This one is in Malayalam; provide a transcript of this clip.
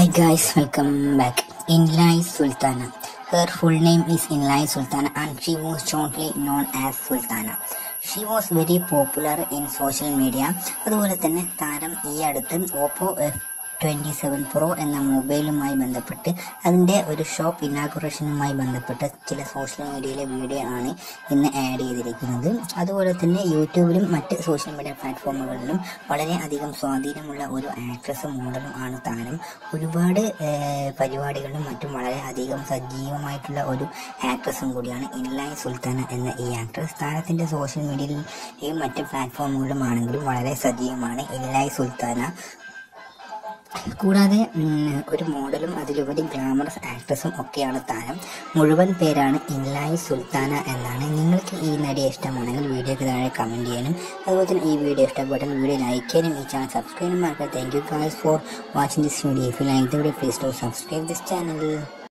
guys, welcome back. Inlai Sultana. Her full name is Inlai Sultana and she was shortly known as Sultana. She was very popular in social media അതുപോലെ തന്നെ താരം ഈ അടുത്ത് Oppo F twenty seven pro എന്ന മൊബൈലുമായി ബന്ധപ്പെട്ട് അതിൻ്റെ ഒരു ഷോപ്പ് ഇനാഗുറേഷനുമായി ബന്ധപ്പെട്ട ചില സോഷ്യൽ മീഡിയയിലെ വീഡിയോ ആണ് ഇന്ന് ആഡ് ചെയ്തിരിക്കുന്നത് അതുപോലെ തന്നെ യൂട്യൂബിലും മറ്റ് സോഷ്യൽ മീഡിയ പ്ലാറ്റ്ഫോമുകളിലും വളരെ അധികം സ്വാധീനമുള്ള ഒരു ആക്ട്രസും മോഡലും ആണ് താരം ഒരുപാട് ഏഹ്, പരിപാടികളിലും മറ്റും വളരെ അധികം സജീവമായിട്ടുള്ള ഒരു ആക്ട്രസും കൂടിയാണ് ഇൻലായ് സുൽത്താന എന്ന ഈ ആക്ട്രസ് താരത്തിന്റെ സോഷ്യൽ മീഡിയയിലും മറ്റ് പ്ലാറ്റ്ഫോമുകളിലും ആണെങ്കിലും വളരെ സജീവമാണ് ഇൻലായ് സുൽത്താന കൂടാതെ ഉം, ഒരു മോഡലും അതിലുപരി ഗ്ലാമറസ് ആക്ട്രസും ഒക്കെയാണ് താരം മുഴുവൻ പേരാണ് ഇൻലായി സുൽത്താന എന്നാണ് നിങ്ങൾക്ക് ഈ നടിയെ ഇഷ്ടമാണെങ്കിൽ വീഡിയോക്ക് താഴെ കമൻറ്റ് ചെയ്യാനും അതുപോലെ തന്നെ ഈ വീഡിയോ ഇഷ്ടപ്പെട്ടാൽ വീഡിയോ ലൈക്ക് ചെയ്യാനും ഈ ചാനൽ സബ്സ്ക്രൈബ് ചെയ്യാനും മറക്കാം thank you guys for watching this video if you like the video please do subscribe this channel